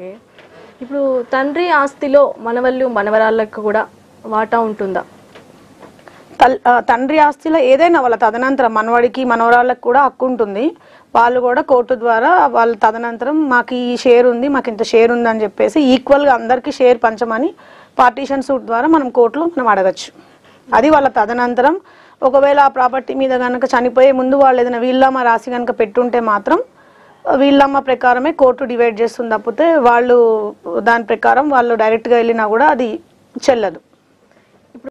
okay ఇప్పుడు తండ్రి ఆస్తిలో మనవళ్ళు మనవరాళ్ళకు కూడా వాటా ఉంటుందా తల్ ఆ, తండ్రి ఆస్తిలో ఏదైనా వాళ్ళ తదనంతరం మనవడికి మనవరాళ్ళకి కూడా హక్కు ఉంటుంది వాళ్ళు కూడా కోర్టు ద్వారా వాళ్ళ తదనంతరం మాకు ఈ షేర్ ఉంది మాకు ఇంత షేర్ ఉంది అని చెప్పేసి ఈక్వల్గా అందరికీ షేర్ పంచమని పార్టీషన్ సూట్ ద్వారా మనం కోర్టులో మనం అడగచ్చు అది వాళ్ళ తదనంతరం ఒకవేళ ఆ ప్రాపర్టీ మీద కనుక చనిపోయే ముందు వాళ్ళు ఏదైనా వీళ్ళమ్మ రాసి కనుక పెట్టుంటే మాత్రం వీళ్ళమ్మ ప్రకారమే కోర్టు డివైడ్ చేస్తుంది తప్పితే వాళ్ళు దాని ప్రకారం వాళ్ళు డైరెక్ట్గా వెళ్ళినా కూడా అది చెల్లదు